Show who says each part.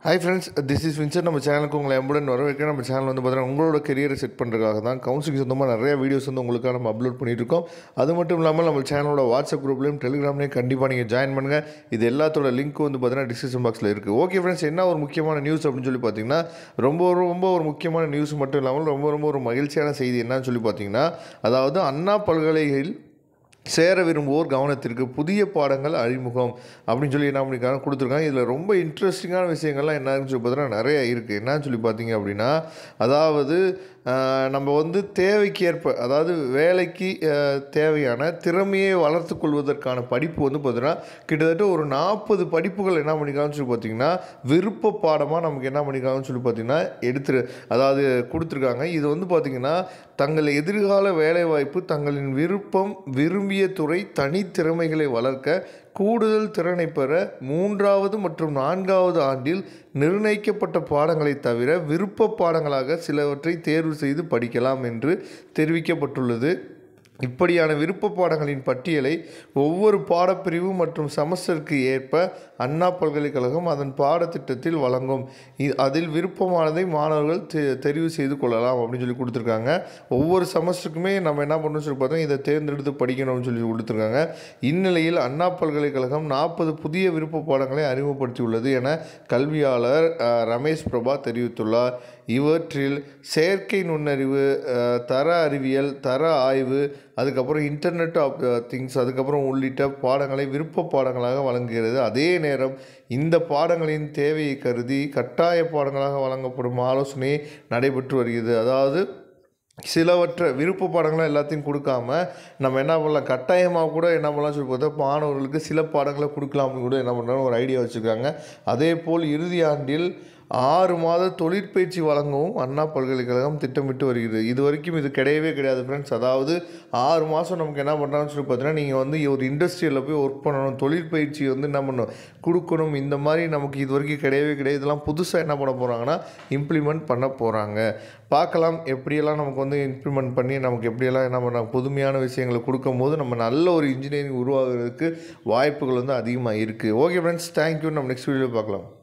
Speaker 1: hi friends this is வின்சர் நம்ம சேனலுக்கு உங்களை எம்புடன் வரவேற்க நம்ம சேனல் வந்து பார்த்தீங்கன்னா உங்களோட கெரியரை செட் பண்ணுறதுக்காக தான் கவுன்சிலிங் சொந்தமாக நிறைய வீடியோஸ் வந்து உங்களுக்காக நம்ம அப்லோட் பண்ணிட்டு இருக்கோம் அது மட்டும் இல்லாமல் நம்ம சேனலோட வாட்ஸ்அப் குரூப்லையும் டெலிகிராம்லையும் கண்டிப்பாக நீங்கள் ஜாயின் பண்ணுங்கள் இது எல்லாத்தோட லிங்க் வந்து பார்த்தீங்கன்னா டிஸ்கிரிப்ஷன் பாக்ஸில் இருக்குது ஓகே ஃப்ரெண்ட்ஸ் என்ன ஒரு முக்கியமான நியூஸ் அப்படின்னு சொல்லி பார்த்தீங்கன்னா ரொம்ப ரொம்ப ஒரு முக்கியமான நியூஸ் மட்டும் இல்லாமல் ரொம்ப ரொம்ப ஒரு மகிழ்ச்சியான செய்தி என்னன்னு சொல்லி பார்த்தீங்கன்னா அதாவது அண்ணா பல்கலையில் சேர விரும்புவோர் கவனத்திற்கு புதிய பாடங்கள் அறிமுகம் அப்படின்னு சொல்லி என்ன பண்ணியிருக்காங்க கொடுத்துருக்காங்க இதில் ரொம்ப இன்ட்ரெஸ்டிங்கான விஷயங்கள்லாம் என்னன்னு சொல்லி பார்த்தீங்கன்னா நிறைய இருக்குது என்னன்னு சொல்லி பார்த்தீங்க அப்படின்னா அதாவது ஆஹ், நம்ம வந்து தேவைக்கேற்ப அதாவது வேலைக்கு ஆஹ், தேவையான திறமையை வளர்த்து கொள்வதற்கான படிப்பு வந்து பார்த்தீங்கன்னா கிட்டத்தட்ட ஒரு நாற்பது படிப்புகள் என்ன பண்ணியிருக்காங்கன்னு சொல்லி பார்த்தீங்கன்னா விருப்ப பாடமாக நமக்கு என்ன பண்ணியிருக்காங்கன்னு சொல்லி பார்த்தீங்கன்னா எடுத்து அதாவது கொடுத்துருக்காங்க இது வந்து பார்த்திங்கன்னா தங்கள் எதிர்கால வேலைவாய்ப்பு தங்களின் விருப்பம் விரும்பிய துறை தனித்திறமைகளை வளர்க்க கூடுதல் திறனை பெற மூன்றாவது மற்றும் நான்காவது ஆண்டில் நிர்ணயிக்கப்பட்ட பாடங்களை தவிர விருப்ப பாடங்களாக சிலவற்றை தேர்வு செய்து படிக்கலாம் என்று தெரிவிக்கப்பட்டுள்ளது இப்படியான விருப்ப பாடங்களின் பட்டியலை ஒவ்வொரு பாடப்பிரிவு மற்றும் செமஸ்டருக்கு ஏற்ப அண்ணா பல்கலைக்கழகம் அதன் பாடத்திட்டத்தில் வழங்கும் இ- அதில் விருப்பமானதை மாணவர்கள் தெ- தெரிவு செய்து கொள்ளலாம் அப்படின்னு சொல்லி கொடுத்துருக்காங்க ஒவ்வொரு செமஸ்டருக்குமே நம்ம என்ன பண்ணணும்னு சொல்லி பார்த்தோம் இதை தேர்ந்தெடுத்து படிக்கணும்னு சொல்லி கொடுத்துருக்காங்க இந்நிலையில் அண்ணா பல்கலைக்கழகம் நாற்பது புதிய விருப்ப பாடங்களை அறிமுகப்படுத்தியுள்ளது என கல்வியாளர் அஹ், ரமேஷ் பிரபா தெரிவித்துள்ளார் இவற்றில் செயற்கை நுண்ணறிவு அஹ், தர அறிவியல் தர ஆய்வு அதுக்கப்புறம் இன்டர்நெட் ஆஃப் திங்ஸ் அதுக்கப்புறம் உள்ளிட்ட பாடங்களை விருப்ப பாடங்களாக வழங்குகிறது அதே நேரம் இந்த பாடங்களின் தேவையை கருதி கட்டாய பாடங்களாக வழங்கப்படும் ஆலோசனை நடைபெற்று வருகிறது அதாவது சிலவற்றை விருப்ப பாடங்களை எல்லாத்தையும் கொடுக்காம நம்ம என்ன பண்ணலாம் கட்டாயமாக கூட என்ன பண்ணலாம் சொல்லி பார்த்தா மாணவர்களுக்கு சில பாடங்களை கொடுக்கலாம்னு கூட என்ன பண்ணுறாங்க ஒரு ஐடியா வச்சுருக்காங்க அதே போல் இறுதி ஆண்டில் ஆறு மாத தொழிற்பயிற்சி வழங்கவும் அண்ணா பல்கலைக்கழகம் திட்டமிட்டு வருகிறது இது வரைக்கும் இது கிடையவே கிடையாது ஃப்ரெண்ட்ஸ் அதாவது ஆறு மாதம் நமக்கு என்ன பண்ணுறாங்கன்னு சொல்லி பார்த்தீங்கன்னா நீங்கள் வந்து ஒரு இண்டஸ்ட்ரியில் போய் ஒர்க் பண்ணணும் தொழிற்பயிற்சி வந்து என்ன பண்ணணும் கொடுக்கணும் இந்த மாதிரி நமக்கு இது வரைக்கும் கிடையவே கிடையாது இதெல்லாம் புதுசாக என்ன பண்ண போகிறாங்கன்னா இம்ப்ளிமெண்ட் பண்ண போகிறாங்க பார்க்கலாம் எப்படியெல்லாம் நமக்கு வந்து இம்ப்ளிமெண்ட் பண்ணி நமக்கு எப்படியெல்லாம் என்ன பண்ணுறாங்க புதுமையான விஷயங்களை கொடுக்கும்போது நம்ம நல்ல ஒரு இன்ஜினியரிங் உருவாகிறதுக்கு வாய்ப்புகள் வந்து அதிகமாக இருக்குது ஓகே ஃப்ரெண்ட்ஸ் தேங்க்யூ நம்ம நெக்ஸ்ட் வீடியோவில் பார்க்கலாம்